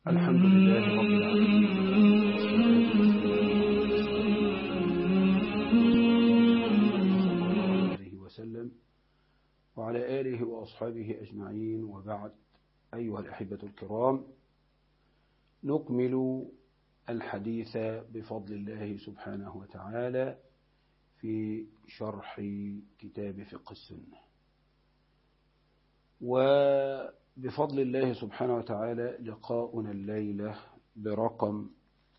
الحمد لله رب العالمين عليه وسلم وعلى آله وأصحابه أجمعين وبعد أيها الأحبة الكرام نكمل الحديث بفضل الله سبحانه وتعالى في شرح كتاب فقه السنة وبفضل الله سبحانه وتعالى لقاؤنا الليلة برقم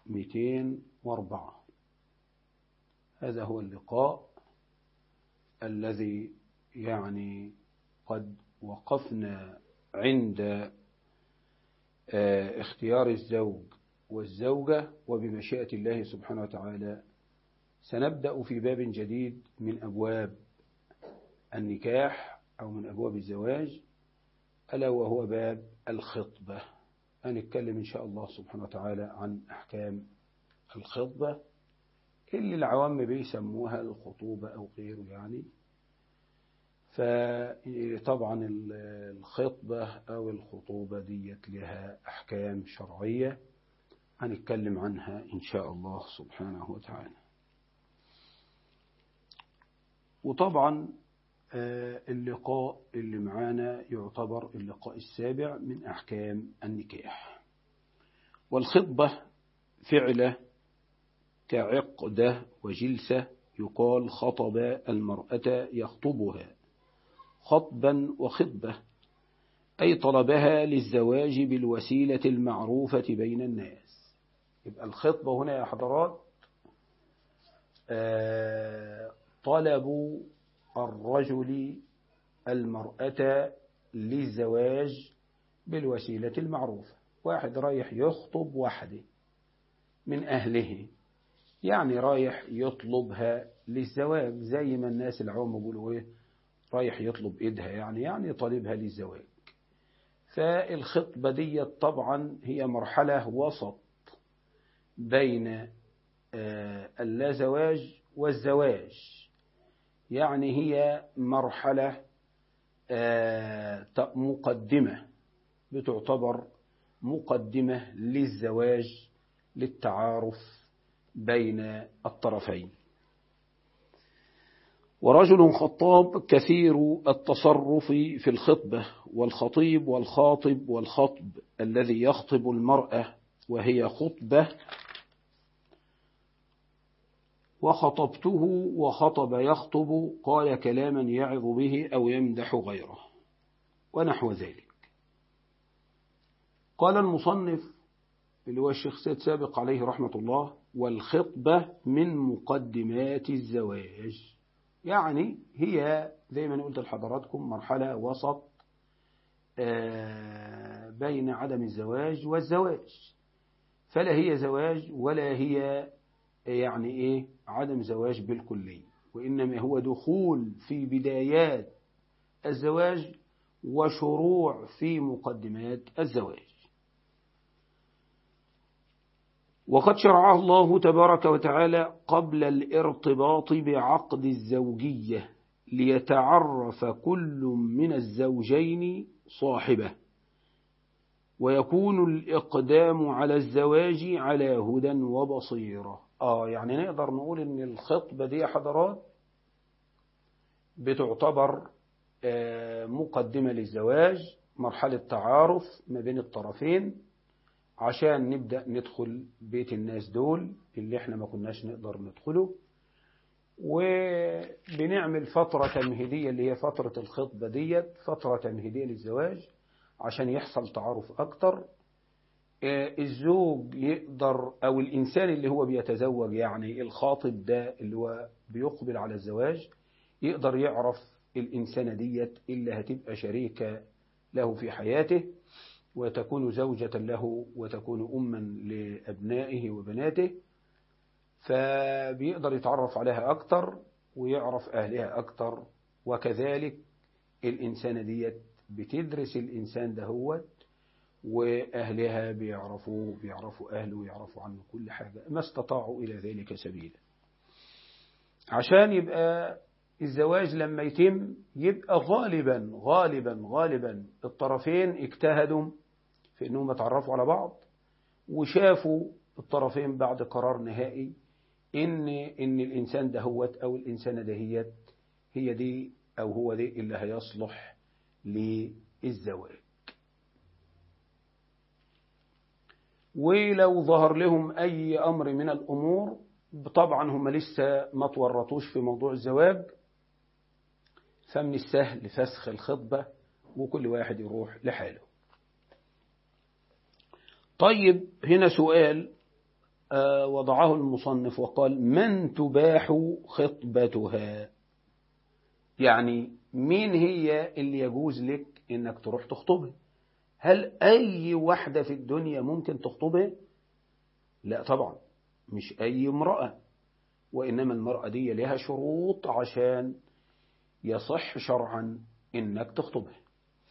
204 هذا هو اللقاء الذي يعني قد وقفنا عند اختيار الزوج والزوجة وبمشيئة الله سبحانه وتعالى سنبدأ في باب جديد من أبواب النكاح أو من أبواب الزواج ألا وهو باب الخطبة هنتكلم إن شاء الله سبحانه وتعالى عن أحكام الخطبة اللي العوام بيسموها الخطوبة أو غيره يعني فطبعا الخطبة أو الخطوبة ديت لها أحكام شرعية هنتكلم عنها إن شاء الله سبحانه وتعالى وطبعا اللقاء اللي معانا يعتبر اللقاء السابع من أحكام النكاح والخطبة فعلة كعقدة وجلسة يقال خطب المرأة يخطبها خطبا وخطبة أي طلبها للزواج بالوسيلة المعروفة بين الناس يبقى الخطبة هنا يا حضرات طلب الرجل المرأة للزواج بالوسيلة المعروفة واحد رايح يخطب واحدة من أهله يعني رايح يطلبها للزواج زي ما الناس العوام بيقولوا ايه رايح يطلب ايدها يعني يعني طالبها للزواج فالخطبة دي طبعا هي مرحلة وسط بين اللا زواج والزواج يعني هي مرحلة مقدمة بتعتبر مقدمة للزواج للتعارف بين الطرفين ورجل خطاب كثير التصرف في الخطبة والخطيب والخاطب والخطب الذي يخطب المرأة وهي خطبة وخطبته وخطب يخطب قال كلاما يعظ به أو يمدح غيره ونحو ذلك قال المصنف اللي هو الشيخ سيد سابق عليه رحمة الله والخطبة من مقدمات الزواج يعني هي زي ما قلت لحضراتكم مرحلة وسط بين عدم الزواج والزواج فلا هي زواج ولا هي يعني إيه عدم زواج بالكلية وإنما هو دخول في بدايات الزواج وشروع في مقدمات الزواج وقد شرعه الله تبارك وتعالى قبل الارتباط بعقد الزوجية ليتعرف كل من الزوجين صاحبه ويكون الإقدام على الزواج على هدى وبصيرة آه يعني نقدر نقول إن الخطبة دي حضرات بتعتبر آه مقدمة للزواج مرحلة تعارف ما بين الطرفين عشان نبدأ ندخل بيت الناس دول اللي احنا ما كناش نقدر ندخله وبنعمل فترة تمهيدية اللي هي فترة الخطبة ديت فترة تمهيدية للزواج عشان يحصل تعارف أكتر الزوج يقدر أو الإنسان اللي هو بيتزوج يعني الخاطب ده اللي هو بيقبل على الزواج يقدر يعرف الإنسانة ديت اللي هتبقى شريكة له في حياته وتكون زوجة له وتكون أما لأبنائه وبناته فبيقدر يتعرف عليها أكتر ويعرف أهلها أكتر وكذلك الإنسانة ديت بتدرس الإنسان دهوت وأهلها بيعرفوه بيعرفوا أهله ويعرفوا عنه كل حاجة ما استطاعوا إلى ذلك سبيلا عشان يبقى الزواج لما يتم يبقى غالبا غالبا غالبا الطرفين اجتهدوا في انهم يتعرفوا على بعض وشافوا الطرفين بعد قرار نهائي إن إن الإنسان دهوت أو الإنسانة دهيت هي دي أو هو دي اللي هيصلح للزواج ولو ظهر لهم أي أمر من الأمور طبعا هم لسه ما تورطوش في موضوع الزواج فمن السهل فسخ الخطبة وكل واحد يروح لحاله طيب هنا سؤال آه وضعه المصنف وقال من تباح خطبتها يعني مين هي اللي يجوز لك انك تروح تخطبها هل اي واحدة في الدنيا ممكن تخطبها لا طبعا مش اي امرأة وانما المرأة دي لها شروط عشان يصح شرعا انك تخطبها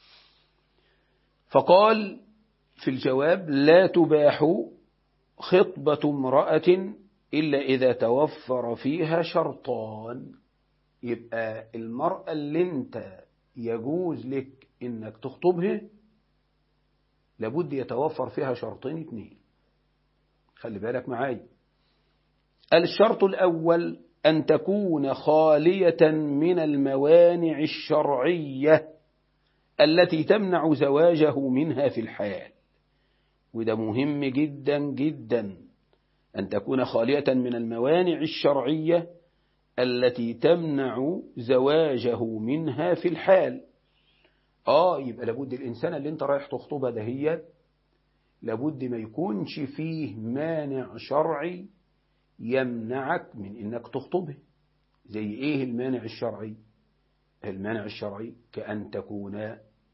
فقال في الجواب لا تباح خطبة امرأة إلا إذا توفر فيها شرطان يبقى المرأة اللي انت يجوز لك انك تخطبها لابد يتوفر فيها شرطين اتنين خلي بالك معايا الشرط الأول أن تكون خالية من الموانع الشرعية التي تمنع زواجه منها في الحال وده مهم جدا جدا أن تكون خالية من الموانع الشرعية التي تمنع زواجه منها في الحال آه يبقى لابد الإنسان اللي انت رايح تخطبها دهيت لابد ما يكونش فيه مانع شرعي يمنعك من انك تخطبه زي ايه المانع الشرعي المانع الشرعي كأن تكون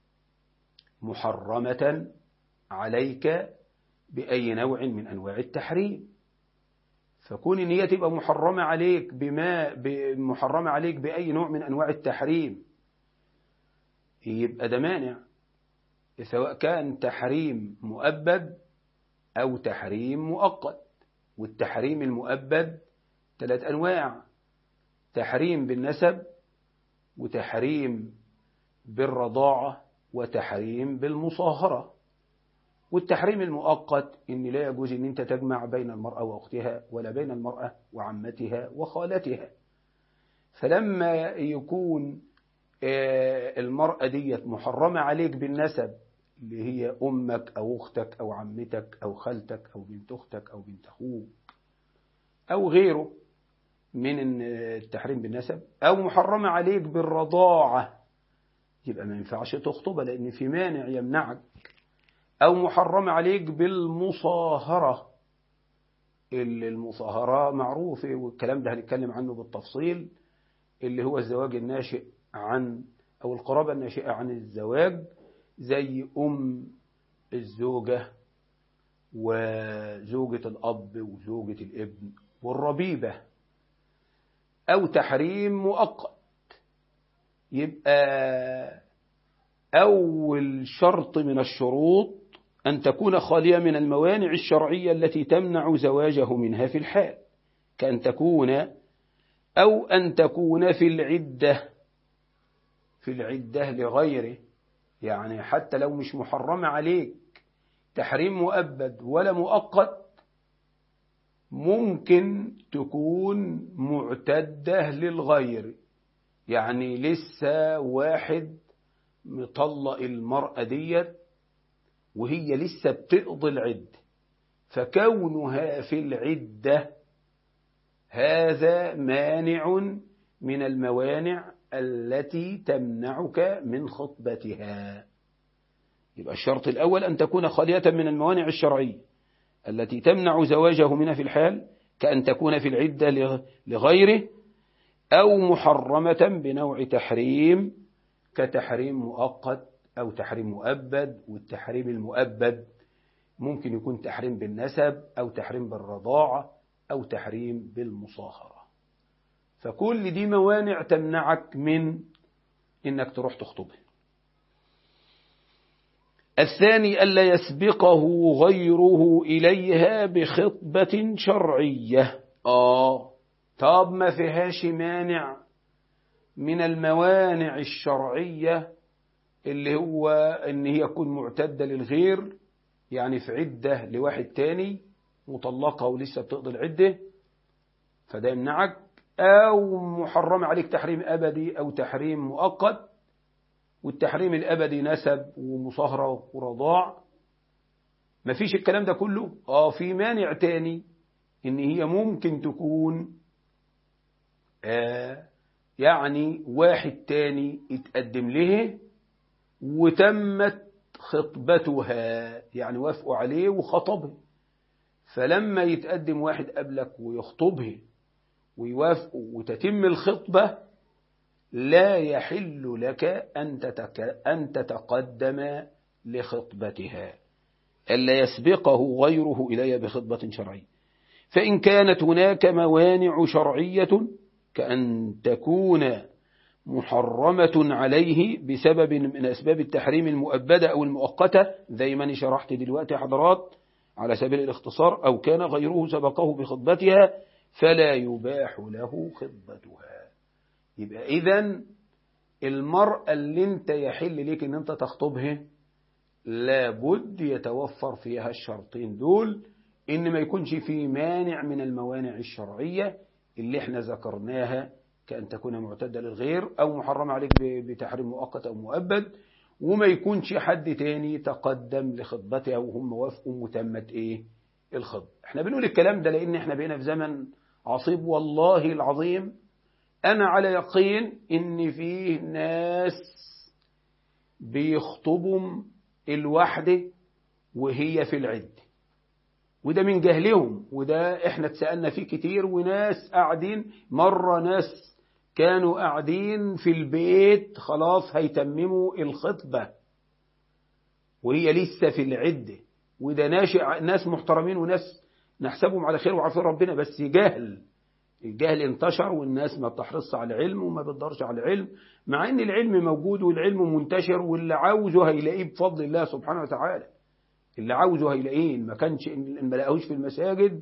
محرمة عليك بأي نوع من أنواع التحريم فكون ان هي تبقى محرمة عليك بما محرمة عليك بأي نوع من أنواع التحريم يبقى ده مانع سواء كان تحريم مؤبد أو تحريم مؤقت والتحريم المؤبد ثلاث أنواع تحريم بالنسب وتحريم بالرضاعة وتحريم بالمصاهرة والتحريم المؤقت إن لا يجوز أن أنت تجمع بين المرأة وأختها ولا بين المرأة وعمتها وخالتها فلما يكون المرأة ديت محرمة عليك بالنسب اللي هي أمك أو أختك أو عمتك أو خالتك أو بنت أختك أو بنت أخوك أو غيره من التحريم بالنسب أو محرمة عليك بالرضاعة يبقى ما ينفعش تخطبها لأن في مانع يمنعك أو محرمة عليك بالمصاهرة المصاهرة معروفة والكلام ده هنتكلم عنه بالتفصيل اللي هو الزواج الناشئ عن أو القرابة الناشئة عن الزواج زي أم الزوجة وزوجة الأب وزوجة الابن والربيبة أو تحريم مؤقت يبقى أول شرط من الشروط أن تكون خالية من الموانع الشرعية التي تمنع زواجه منها في الحال كأن تكون أو أن تكون في العدة في العدة لغيره يعني حتى لو مش محرمة عليك تحريم مؤبد ولا مؤقت ممكن تكون معتدة للغير يعني لسه واحد مطلق المرأة ديت وهي لسه بتقضي العدة فكونها في العدة هذا مانع من الموانع التي تمنعك من خطبتها يبقى الشرط الأول أن تكون خالية من الموانع الشرعية التي تمنع زواجه منها في الحال كأن تكون في العدة لغيره أو محرمة بنوع تحريم كتحريم مؤقت أو تحريم مؤبد والتحريم المؤبد ممكن يكون تحريم بالنسب أو تحريم بالرضاعة أو تحريم بالمصاهرة فكل دي موانع تمنعك من إنك تروح تخطبه الثاني ألا يسبقه غيره إليها بخطبة شرعية آه طب ما فيهاش مانع من الموانع الشرعية اللي هو ان هي تكون معتدة للغير يعني في عدة لواحد تاني مطلقة ولسه بتقضي العدة فده يمنعك أو محرم عليك تحريم أبدي أو تحريم مؤقت والتحريم الأبدي نسب ومصاهرة ورضاع مفيش الكلام ده كله اه في مانع تاني ان هي ممكن تكون آه يعني واحد تاني اتقدم له وتمت خطبتها يعني وافقوا عليه وخطبه فلما يتقدم واحد قبلك ويخطبه ويوافقوا وتتم الخطبة لا يحل لك أن, تتك... أن تتقدم لخطبتها ألا يسبقه غيره إلي بخطبة شرعية فإن كانت هناك موانع شرعية كأن تكون محرمة عليه بسبب من أسباب التحريم المؤبدة أو المؤقتة زي ما شرحت دلوقتي حضرات على سبيل الاختصار أو كان غيره سبقه بخطبتها فلا يباح له خطبتها يبقى إذا المرأة اللي انت يحل ليك ان انت تخطبها لابد يتوفر فيها الشرطين دول ان ما يكونش في مانع من الموانع الشرعية اللي احنا ذكرناها كأن تكون معتدة للغير أو محرم عليك بتحريم مؤقت أو مؤبد وما يكونش حد تاني تقدم لخطبتها وهم وافقوا متمت ايه الخطبة احنا بنقول الكلام ده لان احنا بقينا في زمن عصيب والله العظيم انا على يقين ان فيه ناس بيخطبوا الوحدة وهي في العد وده من جهلهم وده احنا اتسألنا فيه كتير وناس قاعدين مرة ناس كانوا قاعدين في البيت خلاص هيتمموا الخطبة وهي لسه في العدة وده ناشئ ناس محترمين وناس نحسبهم على خير وعافية ربنا بس جهل الجهل انتشر والناس ما بتحرصش على العلم وما بتدارش على العلم مع ان العلم موجود والعلم منتشر واللي عاوزه هيلاقيه بفضل الله سبحانه وتعالى اللي عاوزه هيلاقيه ما كانش ان ما لقاهوش في المساجد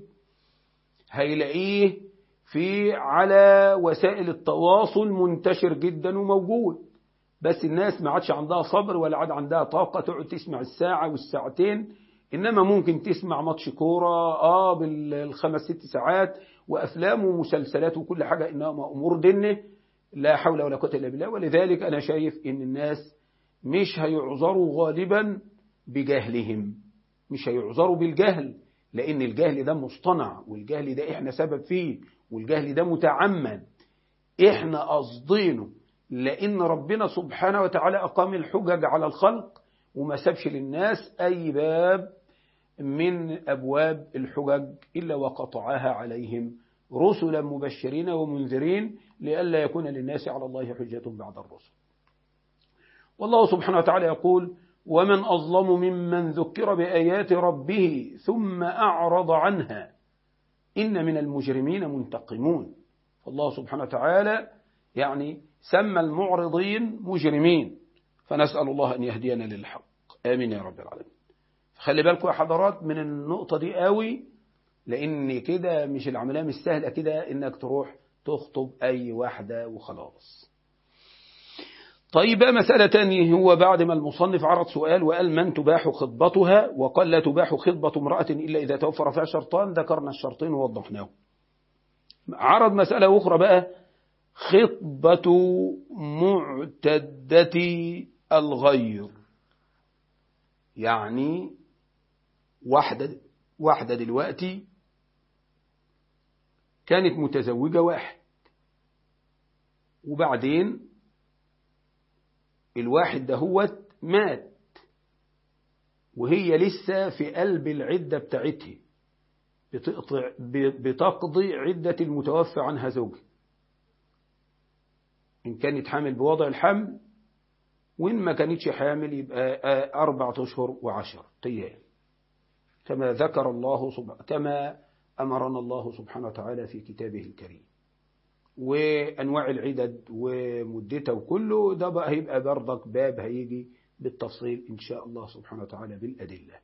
هيلاقيه في على وسائل التواصل منتشر جدا وموجود بس الناس ما عادش عندها صبر ولا عاد عندها طاقة تقعد تسمع الساعة والساعتين إنما ممكن تسمع ماتش كورة آه بالخمس ست ساعات وأفلام ومسلسلات وكل حاجة إنها أمور دنه لا حول ولا قوة إلا بالله ولذلك أنا شايف إن الناس مش هيعذروا غالبا بجهلهم مش هيعذروا بالجهل لأن الجهل ده مصطنع والجهل ده إحنا سبب فيه والجهل ده متعمد إحنا قصدينه لأن ربنا سبحانه وتعالى أقام الحجج على الخلق وما سابش للناس أي باب من أبواب الحجج إلا وقطعها عليهم رسلا مبشرين ومنذرين لئلا يكون للناس على الله حجة بعد الرسل والله سبحانه وتعالى يقول ومن أظلم ممن ذكر بآيات ربه ثم أعرض عنها إن من المجرمين منتقمون فالله سبحانه وتعالى يعني سمى المعرضين مجرمين فنسأل الله أن يهدينا للحق آمين يا رب العالمين خلي بالكم يا حضرات من النقطة دي قوي لأن كده مش العملية مش سهلة كده إنك تروح تخطب أي واحدة وخلاص طيب بقى مسألة تانية هو بعد ما المصنف عرض سؤال وقال من تباح خطبتها وقال لا تباح خطبة امرأة إلا إذا توفر فيها شرطان ذكرنا الشرطين ووضحناه عرض مسألة أخرى بقى خطبة معتدة الغير يعني واحدة واحدة دلوقتي كانت متزوجة واحد وبعدين الواحد دهوت مات وهي لسه في قلب العدة بتاعتها بتقضي عدة المتوفى عنها زوجها إن كانت حامل بوضع الحمل وإن ما كانتش حامل يبقى أربعة أشهر وعشر أيام كما ذكر الله سبحانه كما أمرنا الله سبحانه وتعالى في كتابه الكريم وأنواع العدد ومدتها وكله ده بقى هيبقى برضك باب هيجي بالتفصيل إن شاء الله سبحانه وتعالى بالأدلة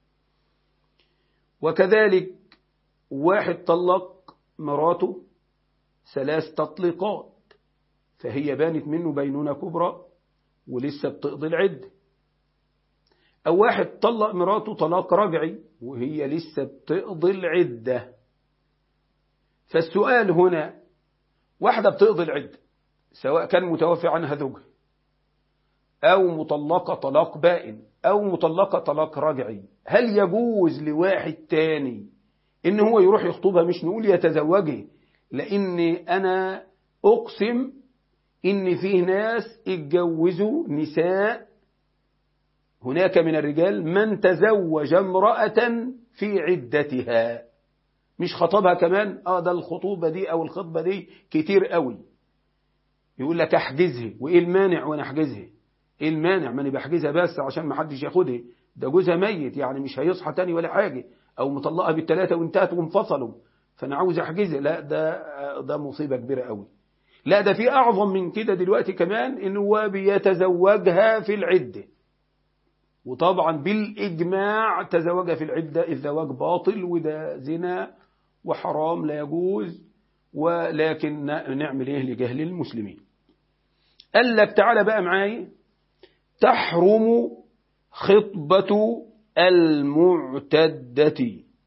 وكذلك واحد طلق مراته ثلاث تطليقات فهي بانت منه بينونة كبرى ولسه بتقضي العدة أو واحد طلق مراته طلاق رجعي وهي لسه بتقضي العدة فالسؤال هنا واحدة بتقضي العدة سواء كان متوفي عنها زوجها أو مطلقة طلاق بائن أو مطلقة طلاق رجعي هل يجوز لواحد تاني إن هو يروح يخطبها مش نقول يتزوجها لأن أنا أقسم إن فيه ناس اتجوزوا نساء هناك من الرجال من تزوج امرأة في عدتها مش خطبها كمان اه ده الخطوبة دي او الخطبة دي كتير قوي يقول لك احجزها وايه المانع وانا احجزها ايه المانع ما انا بحجزها بس عشان ما حدش ياخدها ده جوزها ميت يعني مش هيصحى تاني ولا حاجة او مطلقها بالثلاثة وانتهت وانفصلوا فانا عاوز احجزها لا ده ده مصيبة كبيرة قوي لا ده في اعظم من كده دلوقتي كمان ان هو بيتزوجها في العده وطبعا بالإجماع تزوج في العدة الزواج باطل وده زنا وحرام لا يجوز ولكن نعمل ايه لجهل المسلمين قال لك تعالى بقى معاي تحرم خطبة المعتدة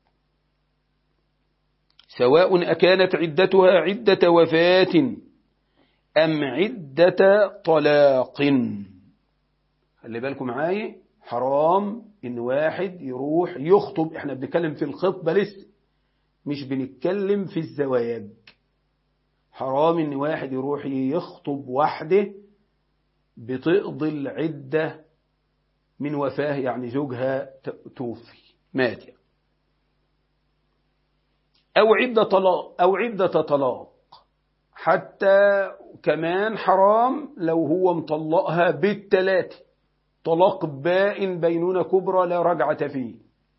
سواء أكانت عدتها عدة وفاة أم عدة طلاق خلي بالكم معايا حرام ان واحد يروح يخطب احنا بنتكلم في الخطبة لسه مش بنتكلم في الزواج حرام ان واحد يروح يخطب واحدة بتقضي العدة من وفاه يعني زوجها توفي مات يعني. أو عدة طلاق أو عدة طلاق حتى كمان حرام لو هو مطلقها بالتلاتة طلاق بائن بينونة كبرى لا رجعة فيه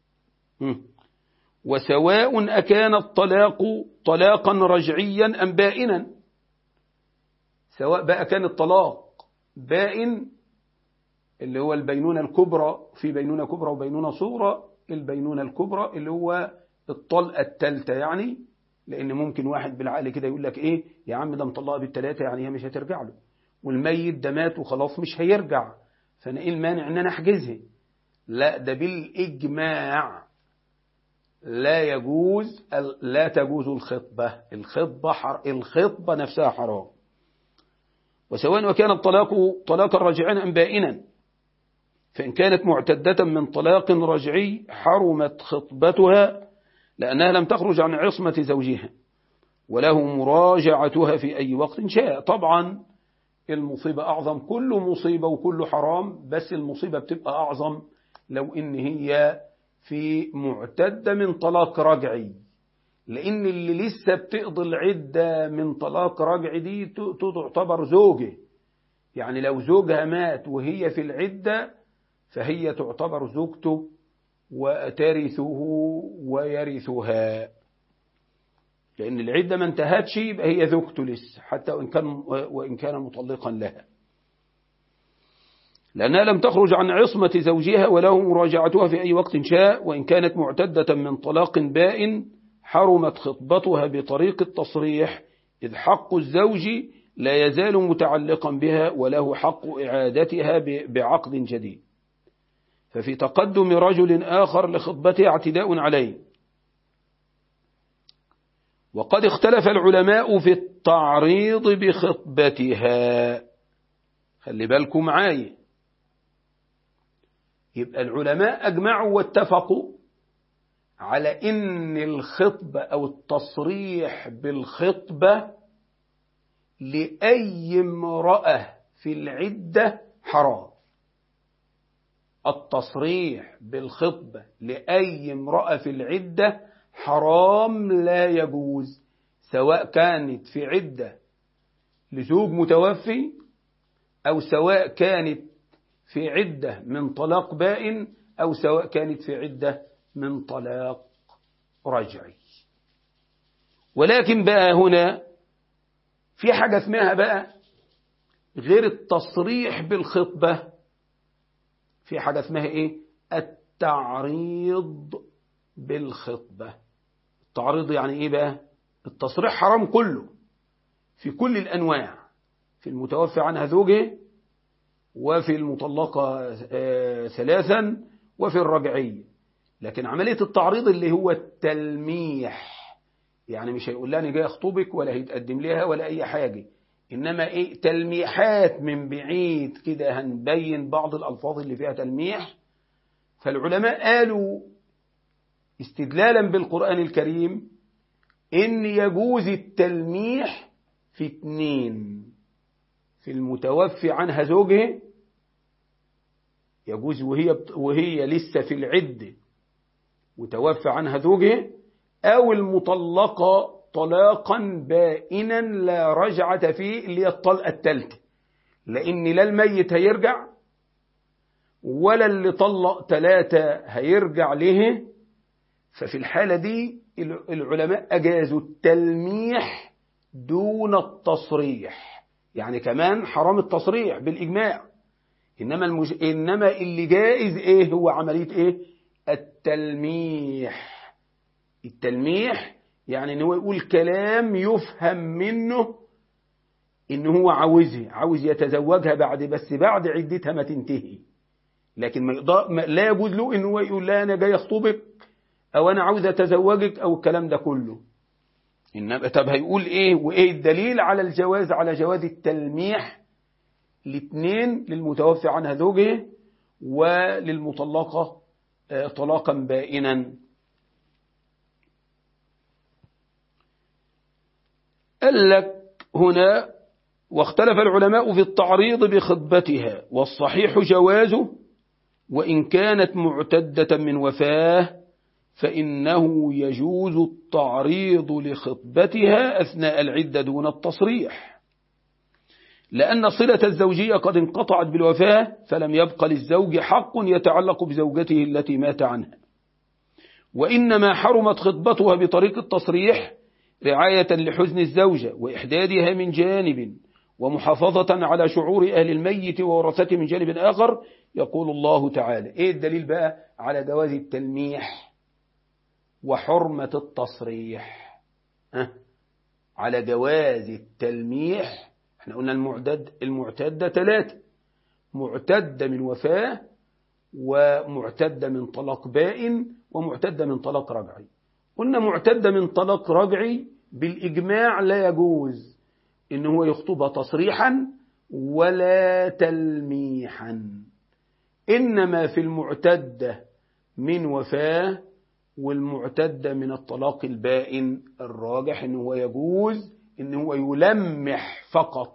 وسواء أكان الطلاق طلاقا رجعيا أم بائنا سواء بقى كان الطلاق بائن اللي هو البينونة الكبرى في بينونة كبرى وبينونة صغرى البينونة الكبرى اللي هو الطلقة التالتة يعني لأن ممكن واحد بالعقل كده يقول لك إيه يا عم ده مطلقها بالتلاتة يعني هي مش هترجع له والميت ده مات وخلاص مش هيرجع فأنا إيه المانع إن أنا أحجزها لا ده بالإجماع لا يجوز لا تجوز الخطبة الخطبة حر الخطبة نفسها حرام وسواء وكان الطلاق طلاقا راجعا أم بائنا فإن كانت معتدة من طلاق رجعي حرمت خطبتها لأنها لم تخرج عن عصمة زوجها وله مراجعتها في أي وقت شاء طبعا المصيبة أعظم كل مصيبة وكل حرام بس المصيبة بتبقى أعظم لو إن هي في معتدة من طلاق رجعي لأن اللي لسه بتقضي العدة من طلاق رجعي دي تعتبر زوجة يعني لو زوجها مات وهي في العدة فهي تعتبر زوجته وترثه ويرثها لأن العدة ما انتهتش يبقى هي زوجته لسه حتى وإن كان, وإن كان مطلقا لها لأنها لم تخرج عن عصمة زوجها وله مراجعتها في أي وقت شاء وإن كانت معتدة من طلاق بائن حرمت خطبتها بطريق التصريح إذ حق الزوج لا يزال متعلقا بها وله حق إعادتها بعقد جديد ففي تقدم رجل آخر لخطبته اعتداء عليه وقد اختلف العلماء في التعريض بخطبتها خلي بالكم معايا يبقى العلماء أجمعوا واتفقوا على إن الخطبة أو التصريح بالخطبة لأي امرأة في العدة حرام التصريح بالخطبة لأي امرأة في العدة حرام لا يجوز سواء كانت في عدة لزوج متوفي أو سواء كانت في عدة من طلاق بائن أو سواء كانت في عدة من طلاق رجعي ولكن بقى هنا في حاجة اسمها بقى غير التصريح بالخطبة في حاجة اسمها ايه التعريض بالخطبة التعريض يعني ايه بقى التصريح حرام كله في كل الأنواع في المتوفى عنها زوجه وفي المطلقة ثلاثا وفي الرجعية لكن عملية التعريض اللي هو التلميح يعني مش هيقول لها أنا جاي أخطبك ولا هيتقدم لها ولا أي حاجة إنما إيه تلميحات من بعيد كده هنبين بعض الألفاظ اللي فيها تلميح فالعلماء قالوا استدلالا بالقرآن الكريم إن يجوز التلميح في اتنين في المتوفي عنها زوجها يجوز وهي وهي لسه في العدة وتوفى عنها زوجها أو المطلقة طلاقا بائنا لا رجعة فيه اللي هي الطلقة الثالثة لأن لا الميت هيرجع ولا اللي طلق ثلاثة هيرجع له ففي الحالة دي العلماء أجازوا التلميح دون التصريح يعني كمان حرام التصريح بالإجماع إنما, المج... إنما اللي جائز إيه هو عملية إيه التلميح التلميح يعني إن هو يقول كلام يفهم منه إن هو عاوزها عاوز يتزوجها بعد بس بعد عدتها ما تنتهي لكن ما يقدر ما لا يجوز له إن هو يقول لا أنا جاي أخطبك أو أنا عاوز أتزوجك أو الكلام ده كله إنما طب هيقول إيه وإيه الدليل على الجواز على جواز التلميح الاثنين للمتوفي عنها زوجه وللمطلقة طلاقا بائنا قال لك هنا واختلف العلماء في التعريض بخطبتها والصحيح جوازه وإن كانت معتدة من وفاه فإنه يجوز التعريض لخطبتها أثناء العدة دون التصريح لأن صلة الزوجية قد انقطعت بالوفاة فلم يبق للزوج حق يتعلق بزوجته التي مات عنها وإنما حرمت خطبتها بطريق التصريح رعاية لحزن الزوجة وإحدادها من جانب ومحافظة على شعور أهل الميت وورثته من جانب آخر يقول الله تعالى إيه الدليل بقى على جواز التلميح وحرمة التصريح أه؟ على جواز التلميح احنا قلنا المعتد المعتدة ثلاثة معتدة من وفاة ومعتدة من طلاق بائن ومعتدة من طلاق رجعي قلنا معتدة من طلاق رجعي بالإجماع لا يجوز إن هو يخطبها تصريحا ولا تلميحا إنما في المعتدة من وفاة والمعتدة من الطلاق البائن الراجح إن هو يجوز إن هو يلمح فقط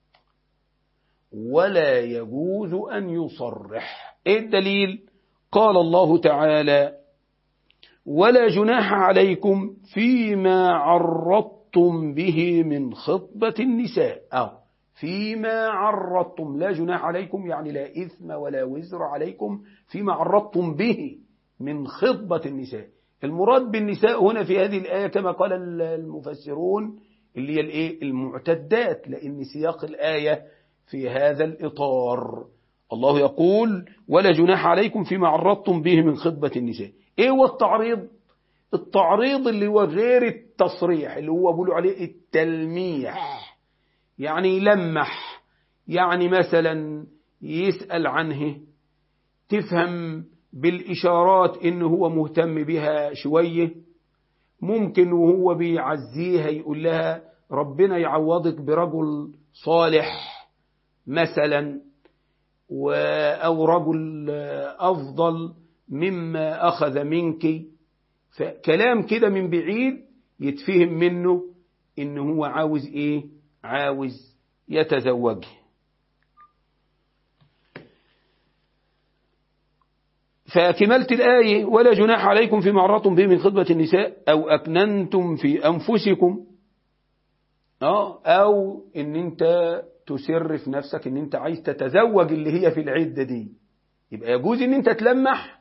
ولا يجوز أن يصرح إيه الدليل قال الله تعالى ولا جناح عليكم فيما عرضتم به من خطبة النساء أو فيما عرضتم لا جناح عليكم يعني لا إثم ولا وزر عليكم فيما عرضتم به من خطبة النساء المراد بالنساء هنا في هذه الآية كما قال المفسرون اللي هي الايه المعتدات لأن سياق الآية في هذا الإطار الله يقول ولا جناح عليكم فيما عرضتم به من خطبة النساء ايه هو التعريض التعريض اللي هو غير التصريح اللي هو بيقولوا عليه التلميح يعني يلمح يعني مثلا يسأل عنه تفهم بالإشارات إن هو مهتم بها شوية ممكن وهو بيعزيها يقول لها ربنا يعوضك برجل صالح مثلا أو رجل أفضل مما أخذ منك فكلام كده من بعيد يتفهم منه إن هو عاوز إيه عاوز يتزوجه فكملت الآية ولا جناح عليكم فيما عرضتم به من خطبة النساء أو أكننتم في أنفسكم أو, أو إن أنت تسر في نفسك إن أنت عايز تتزوج اللي هي في العدة دي يبقى يجوز إن أنت تلمح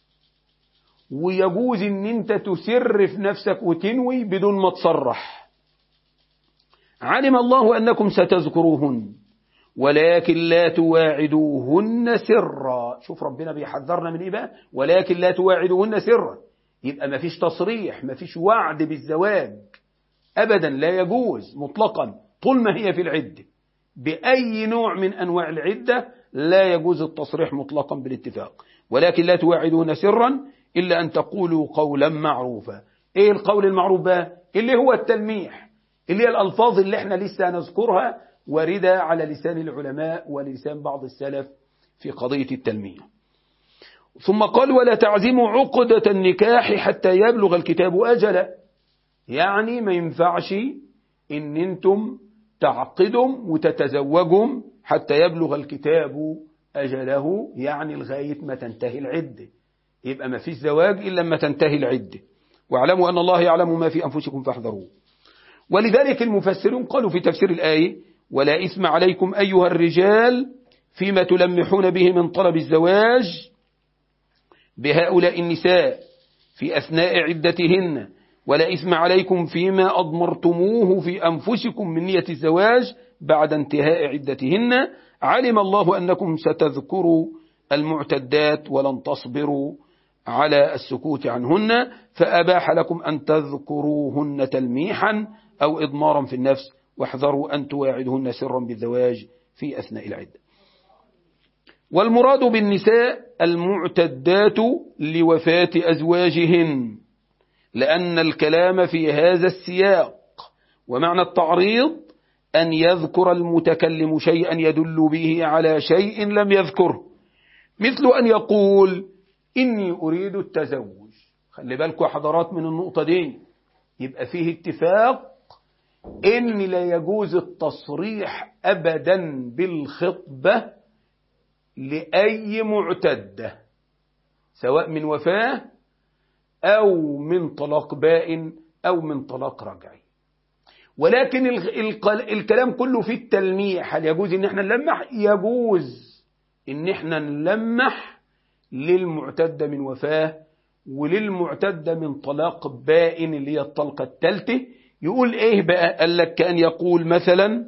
ويجوز إن أنت تسر في نفسك وتنوي بدون ما تصرح علم الله أنكم ستذكروهن ولكن لا تواعدوهن سرا شوف ربنا بيحذرنا من ايه بقى ولكن لا تواعدوهن سرا يبقى ما فيش تصريح ما فيش وعد بالزواج ابدا لا يجوز مطلقا طول ما هي في العده باي نوع من انواع العده لا يجوز التصريح مطلقا بالاتفاق ولكن لا تواعدون سرا إلا أن تقولوا قولا معروفا إيه القول المعروف بقى اللي هو التلميح اللي هي الألفاظ اللي احنا لسه نذكرها واردة على لسان العلماء ولسان بعض السلف في قضية التلميح ثم قال ولا تعزموا عقدة النكاح حتى يبلغ الكتاب أجله يعني ما ينفعش ان انتم تعقدوا وتتزوجوا حتى يبلغ الكتاب أجله يعني لغاية ما تنتهي العدة يبقى ما فيش زواج إلا لما تنتهي العدة واعلموا أن الله يعلم ما في أنفسكم فاحذروه ولذلك المفسرون قالوا في تفسير الآية ولا إثم عليكم أيها الرجال فيما تلمحون به من طلب الزواج بهؤلاء النساء في أثناء عدتهن ولا إثم عليكم فيما أضمرتموه في أنفسكم من نية الزواج بعد انتهاء عدتهن علم الله أنكم ستذكروا المعتدات ولن تصبروا على السكوت عنهن فأباح لكم أن تذكروهن تلميحا أو إضمارا في النفس واحذروا أن تواعدهن سرا بالزواج في أثناء العدة والمراد بالنساء المعتدات لوفاة أزواجهن لأن الكلام في هذا السياق ومعنى التعريض أن يذكر المتكلم شيئا يدل به على شيء لم يذكره مثل أن يقول إني أريد التزوج خلي بالكم حضرات من النقطة دي يبقى فيه اتفاق إن لا يجوز التصريح أبدا بالخطبة لأي معتدة سواء من وفاة أو من طلاق بائن أو من طلاق رجعي ولكن الكلام كله في التلميح هل يجوز ان احنا نلمح يجوز ان احنا نلمح للمعتدة من وفاة وللمعتدة من طلاق بائن اللي هي الطلقة الثالثة يقول ايه بقى قال لك كان يقول مثلا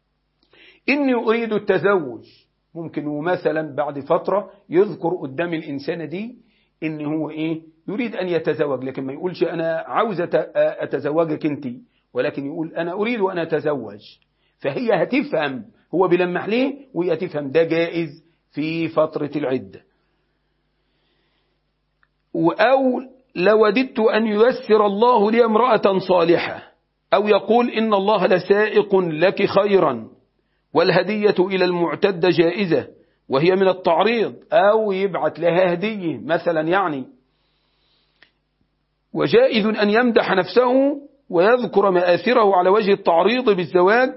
اني اريد التزوج ممكن ومثلا بعد فترة يذكر قدام الانسانة دي ان هو ايه يريد ان يتزوج لكن ما يقولش انا عاوز اتزوجك انت ولكن يقول أنا أريد أن أتزوج فهي هتفهم هو بيلمح ليه وهي تفهم ده جائز في فترة العدة أو لوددت أن ييسر الله لي امرأة صالحة أو يقول إن الله لسائق لك خيرا والهدية إلى المعتد جائزة وهي من التعريض أو يبعث لها هدية مثلا يعني وجائز أن يمدح نفسه ويذكر مآثره على وجه التعريض بالزواج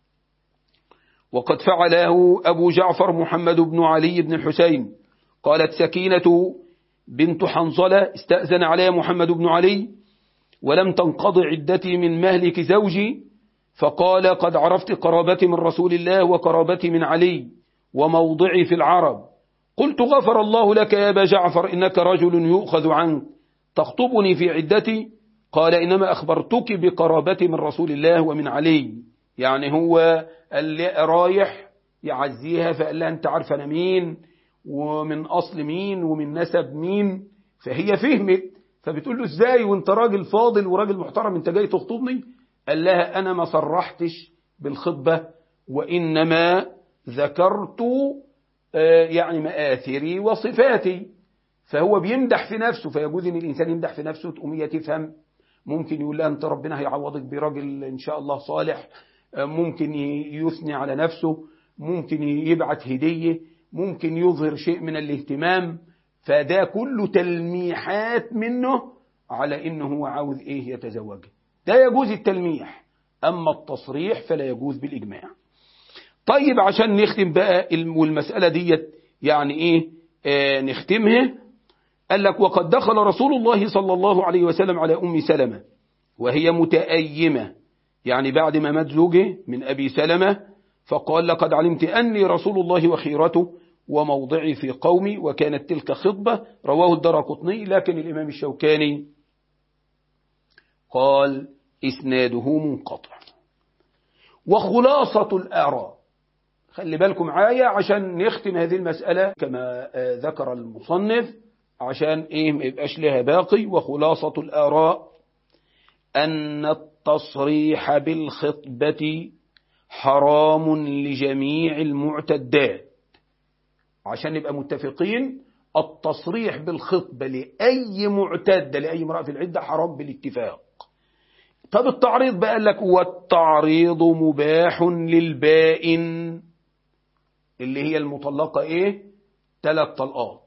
وقد فعله أبو جعفر محمد بن علي بن الحسين قالت سكينة بنت حنظلة استأذن علي محمد بن علي ولم تنقض عدتي من مهلك زوجي فقال قد عرفت قرابتي من رسول الله وقرابتي من علي وموضعي في العرب قلت غفر الله لك يا أبا جعفر إنك رجل يؤخذ عنك تخطبني في عدتي قال إنما أخبرتك بقرابتي من رسول الله ومن علي يعني هو اللي رايح يعزيها فقال لها أنت عارفة أنا مين ومن أصل مين ومن نسب مين فهي فهمت فبتقول له ازاي وانت راجل فاضل وراجل محترم انت جاي تخطبني قال لها أنا ما صرحتش بالخطبة وإنما ذكرت يعني مآثري وصفاتي فهو بيمدح في نفسه فيجوز ان الانسان يمدح في نفسه تقوم هي تفهم ممكن يقول لها انت ربنا هيعوضك براجل ان شاء الله صالح ممكن يثني على نفسه ممكن يبعت هدية ممكن يظهر شيء من الاهتمام فده كله تلميحات منه على انه هو عاوز ايه يتزوج ده يجوز التلميح اما التصريح فلا يجوز بالاجماع طيب عشان نختم بقى والمسألة ديت يعني ايه آه نختمها قال لك وقد دخل رسول الله صلى الله عليه وسلم على أم سلمة وهي متأيمة يعني بعد ما مات زوجه من أبي سلمة فقال لقد علمت أني رسول الله وخيرته وموضعي في قومي وكانت تلك خطبة رواه الدرقطني لكن الإمام الشوكاني قال إسناده منقطع وخلاصة الآراء خلي بالكم معايا عشان نختم هذه المسألة كما ذكر المصنف عشان ايه ما يبقاش لها باقي وخلاصة الآراء أن التصريح بالخطبة حرام لجميع المعتدات عشان نبقى متفقين التصريح بالخطبة لأي معتدة لأي امرأة في العدة حرام بالاتفاق طب التعريض بقى قال لك والتعريض مباح للبائن اللي هي المطلقة ايه ثلاث طلقات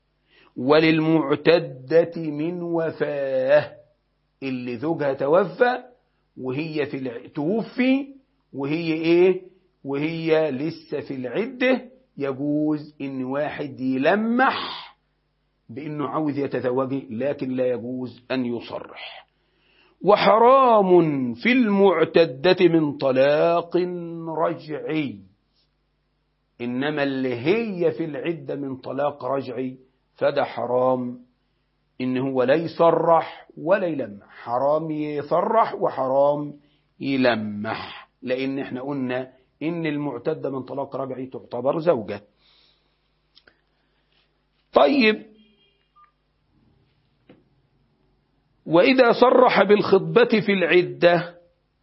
وللمعتدة من وفاه اللي زوجها توفى وهي في الع... توفي وهي ايه وهي لسه في العدة يجوز ان واحد يلمح بانه عاوز يتزوج لكن لا يجوز ان يصرح وحرام في المعتدة من طلاق رجعي إنما اللي هي في العدة من طلاق رجعي فده حرام إن هو لا يصرح ولا يلمح حرام يصرح وحرام يلمح لأن احنا قلنا إن المعتدة من طلاق رجعي تعتبر زوجة طيب وإذا صرح بالخطبة في العدة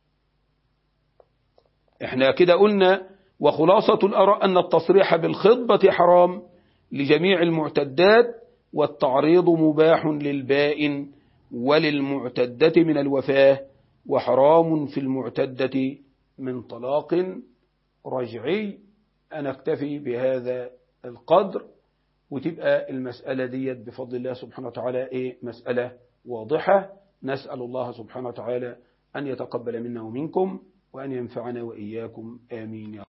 احنا كده قلنا وخلاصة الأراء أن التصريح بالخطبة حرام لجميع المعتدات والتعريض مباح للبائن وللمعتدة من الوفاة وحرام في المعتدة من طلاق رجعي أنا اكتفي بهذا القدر وتبقى المسألة ديت بفضل الله سبحانه وتعالى إيه مسألة واضحة نسأل الله سبحانه وتعالى أن يتقبل منا ومنكم وأن ينفعنا وإياكم آمين يا